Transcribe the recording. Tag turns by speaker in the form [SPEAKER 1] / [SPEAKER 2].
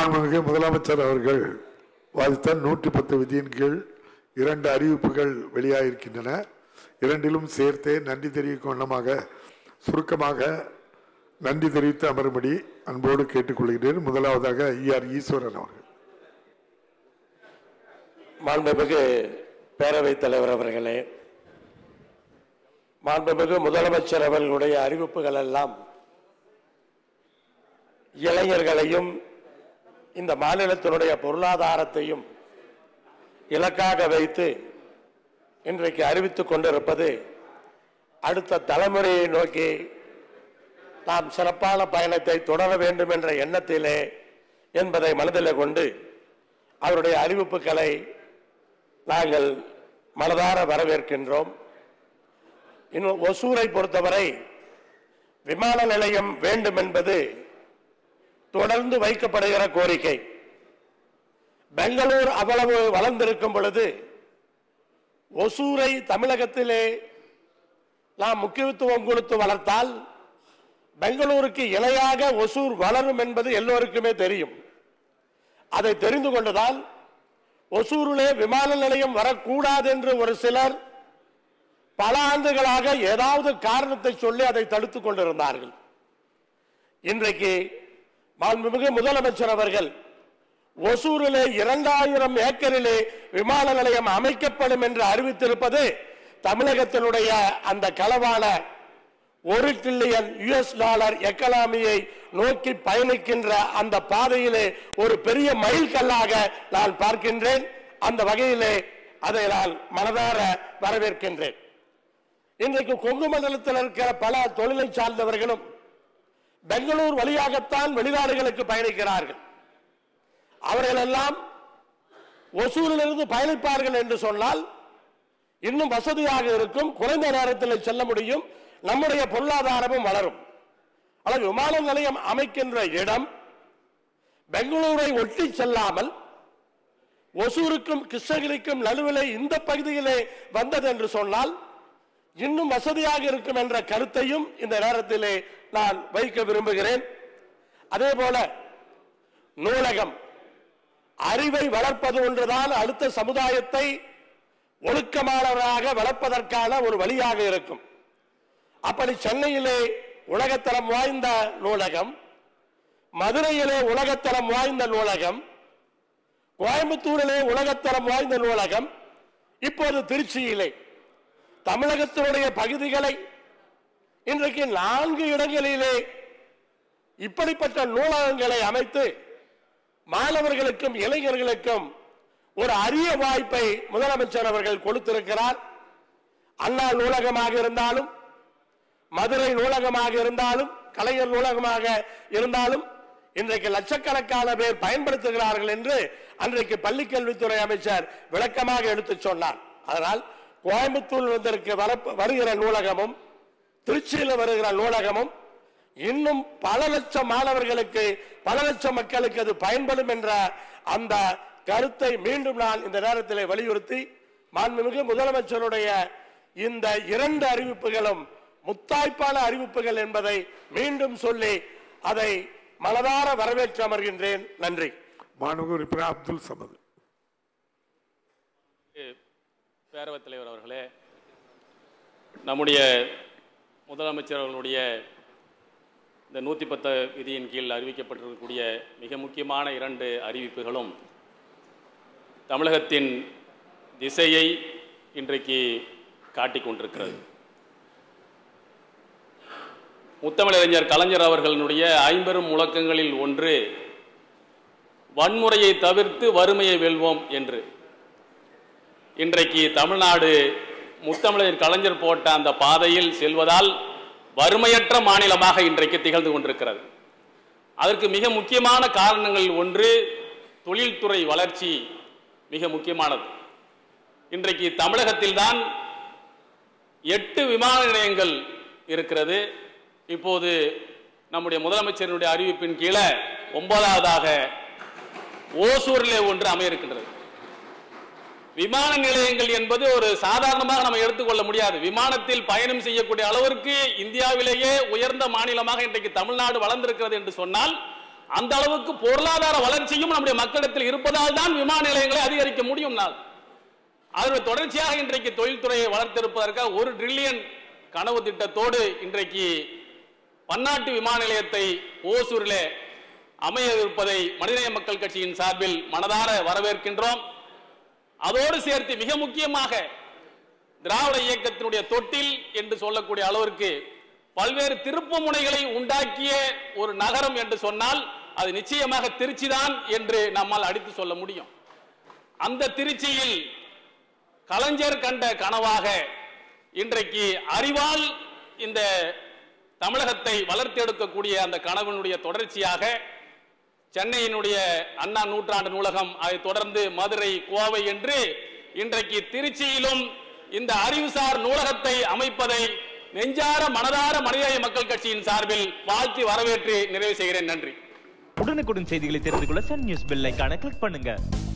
[SPEAKER 1] மாண்புமிகு முதலமைச்சர் அவர்கள் வாதித்த நூற்றி பத்து விதியின் கீழ் இரண்டு அறிவிப்புகள் வெளியாகிருக்கின்றன இரண்டிலும் சேர்த்தே நன்றி தெரிவிக்கும் வண்ணமாக சுருக்கமாக நன்றி தெரிவித்து அமரும்படி அன்போடு கேட்டுக்கொள்கிறேன் முதலாவதாக ஈஆர் ஈஸ்வரன் அவர்கள்
[SPEAKER 2] மாண்புமிகு பேரவைத் தலைவர் அவர்களே மாண்புமிகு முதலமைச்சர் அவர்களுடைய அறிவிப்புகள் எல்லாம் இளைஞர்களையும் இந்த மாநிலத்தினுடைய பொருளாதாரத்தையும் இலக்காக வைத்து இன்றைக்கு அறிவித்துக் கொண்டிருப்பது அடுத்த தலைமுறையை நோக்கி நாம் சிறப்பான பயணத்தை தொடர வேண்டும் என்ற எண்ணத்திலே என்பதை மனதிலே கொண்டு அவருடைய அறிவிப்புகளை நாங்கள் மனதார வரவேற்கின்றோம் இன்னும் ஒசூரை பொறுத்தவரை விமான நிலையம் வேண்டும் என்பது தொடர்ந்து வைக்கப்படுகிற கோரிக்கை பெங்களூர் அவ்வளவு வளர்ந்திருக்கும் பொழுது ஒசூரை தமிழகத்திலே நாம் முக்கியத்துவம் கொடுத்து வளர்த்தால் பெங்களூருக்கு இணையாக ஒசூர் வளரும் என்பது எல்லோருக்குமே தெரியும் அதை தெரிந்து கொண்டுதான் ஒசூரிலே விமான நிலையம் வரக்கூடாது என்று ஒரு சிலர் பல ஆண்டுகளாக ஏதாவது காரணத்தை சொல்லி அதை தடுத்துக் கொண்டிருந்தார்கள் இன்றைக்கு மாண்புமிகு முதலமைச்சர் அவர்கள் ஒசூரிலே இரண்டாயிரம் ஏக்கரிலே விமான நிலையம் அமைக்கப்படும் என்று அறிவித்திருப்பது தமிழகத்தினுடைய அந்த களவான ஒரு டிரில்லியன் யுஎஸ் டாலர் எக்கனாமியை நோக்கி பயணிக்கின்ற அந்த பாதையிலே ஒரு பெரிய மைல்கல்லாக நான் பார்க்கின்றேன் அந்த வகையிலே அதை நான் மனதார வரவேற்கின்றேன் இன்றைக்கு கொங்கு மண்டலத்தில் இருக்கிற பல தொழிலை சார்ந்தவர்களும் பெங்களூர் வழியாகத்தான் வெளிநாடுகளுக்கு பயணிக்கிறார்கள் அவர்கள் எல்லாம் ஒசூரிலிருந்து பயணிப்பார்கள் என்று சொன்னால் இன்னும் வசதியாக இருக்கும் குறைந்த நேரத்தில் செல்ல முடியும் நம்முடைய பொருளாதாரமும் வளரும் ஆனால் விமான நிலையம் அமைக்கின்ற இடம் பெங்களூரை ஒட்டி செல்லாமல் ஒசூருக்கும் கிருஷ்ணகிரிக்கும் நடுவிலே இந்த பகுதியிலே வந்தது என்று சொன்னால் இன்னும் வசதியாக இருக்கும் என்ற கருத்தையும் இந்த நேரத்திலே நான் வைக்க விரும்புகிறேன் அதே போல நூலகம் அறிவை வளர்ப்பது ஒன்றுதான் அடுத்த சமுதாயத்தை ஒழுக்கமானவராக வளர்ப்பதற்கான ஒரு வழியாக இருக்கும் அப்படி சென்னையிலே உலகத்தரம் வாய்ந்த நூலகம் மதுரையிலே உலகத்தரம் வாய்ந்த நூலகம் கோயம்புத்தூரிலே உலகத்தரம் வாய்ந்த நூலகம் இப்போது திருச்சியிலே தமிழகத்தினுடைய பகுதிகளை இன்றைக்கு நான்கு இடங்களிலே இப்படிப்பட்ட நூலகங்களை அமைத்து மாணவர்களுக்கும் இளைஞர்களுக்கும் ஒரு அரிய வாய்ப்பை முதலமைச்சர் அவர்கள் கொடுத்திருக்கிறார் அண்ணா நூலகமாக இருந்தாலும் மதுரை நூலகமாக இருந்தாலும் கலைஞர் நூலகமாக இருந்தாலும் இன்றைக்கு லட்சக்கணக்கான பேர் பயன்படுத்துகிறார்கள் என்று அன்றைக்கு பள்ளிக்கல்வித்துறை அமைச்சர் விளக்கமாக எடுத்துச் சொன்னார் அதனால் கோயம்புத்தூர் வந்திருக்க வரப்ப- வருகிற நூலகமும் திருச்சியில் வருகிற நூலகமும் இன்னும் பல லட்சம் மாணவர்களுக்கு பல லட்சம் மக்களுக்கு அது பயன்படும் என்ற அந்த கருத்தை மீண்டும் நான் இந்த நேரத்தில் வலியுறுத்தி மாண்புமிகு முதலமைச்சருடைய இந்த இரண்டு அறிவிப்புகளும் முத்தாய்ப்பான அறிவிப்புகள் என்பதை மீண்டும் சொல்லி அதை மனதார வரவேற்று அமர்கின்றேன் நன்றி
[SPEAKER 1] மாண்புமிகு உறுப்பினர் அப்துல் சமது
[SPEAKER 3] பேரவைத் தலைவர் அவர்களே நம்முடைய முதலமைச்சர் அவர்களுடைய இந்த நூற்றி பத்து விதியின் கீழ் அறிவிக்கப்பட்டிருக்கக்கூடிய மிக முக்கியமான இரண்டு அறிவிப்புகளும் தமிழகத்தின் திசையை இன்றைக்கு காட்டிக் கொண்டிருக்கிறது முத்தமிழறிஞர் கலைஞர் அவர்களுடைய ஐம்பெரும் முழக்கங்களில் ஒன்று வன்முறையை தவிர்த்து வறுமையை வெல்வோம் என்று இன்றைக்கு தமிழ்நாடு முத்தமிழர் கலைஞர் போட்ட அந்த பாதையில் செல்வதால் வறுமையற்ற மாநிலமாக இன்றைக்கு திகழ்ந்து கொண்டிருக்கிறது அதற்கு மிக முக்கியமான காரணங்கள் ஒன்று தொழில்துறை வளர்ச்சி மிக முக்கியமானது இன்றைக்கு தமிழகத்தில்தான் எட்டு விமான நிலையங்கள் இருக்கிறது இப்போது நம்முடைய முதலமைச்சரினுடைய அறிவிப்பின் கீழே ஒன்பதாவதாக ஓசூரிலே ஒன்று அமைய இருக்கின்றது விமான நிலையங்கள் என்பது ஒரு சாதாரணமாக நம்ம எடுத்துக்கொள்ள முடியாது விமானத்தில் பயணம் செய்யக்கூடிய அளவிற்கு இந்தியாவிலேயே உயர்ந்த மாநிலமாக இன்றைக்கு தமிழ்நாடு வளர்ந்திருக்கிறது என்று சொன்னால் அந்த அளவுக்கு பொருளாதார வளர்ச்சியும் நம்முடைய மக்களிடத்தில் இருப்பதால் தான் விமான நிலையங்களை அதிகரிக்க முடியும் நாள் அதனுடைய தொடர்ச்சியாக இன்றைக்கு தொழில்துறையை வளர்த்திருப்பதற்காக ஒரு ட்ரில்லியன் கனவு திட்டத்தோடு இன்றைக்கு பன்னாட்டு விமான நிலையத்தை ஓசூரிலே அமைய இருப்பதை மனிதநேய மக்கள் கட்சியின் சார்பில் மனதார வரவேற்கின்றோம் அதோடு சேர்த்து மிக முக்கியமாக திராவிட இயக்கத்தினுடைய தொட்டில் என்று சொல்லக்கூடிய அளவிற்கு பல்வேறு திருப்பு முனைகளை உண்டாக்கிய ஒரு நகரம் என்று சொன்னால் அது நிச்சயமாக திருச்சி தான் என்று நம்மால் அடித்து சொல்ல முடியும் அந்த திருச்சியில் கலைஞர் கண்ட கனவாக இன்றைக்கு அறிவால் இந்த தமிழகத்தை வளர்த்தெடுக்கக்கூடிய அந்த கனவினுடைய தொடர்ச்சியாக சென்னையினுடைய அண்ணா நூற்றாண்டு நூலகம் அதைத் தொடர்ந்து மதுரை கோவை என்று இன்றைக்கு திருச்சியிலும் இந்த அறிவுசார் நூலகத்தை அமைப்பதை நெஞ்சார மனதார மனிதநேய மக்கள் கட்சியின் சார்பில் வாழ்த்தி வரவேற்று நிறைவு செய்கிறேன் நன்றி
[SPEAKER 4] உடனுக்குடன் செய்திகளை தெரிந்து கொள்ள சன் நியூஸ் பெல் ஐகானை கிளிக் பண்ணுங்க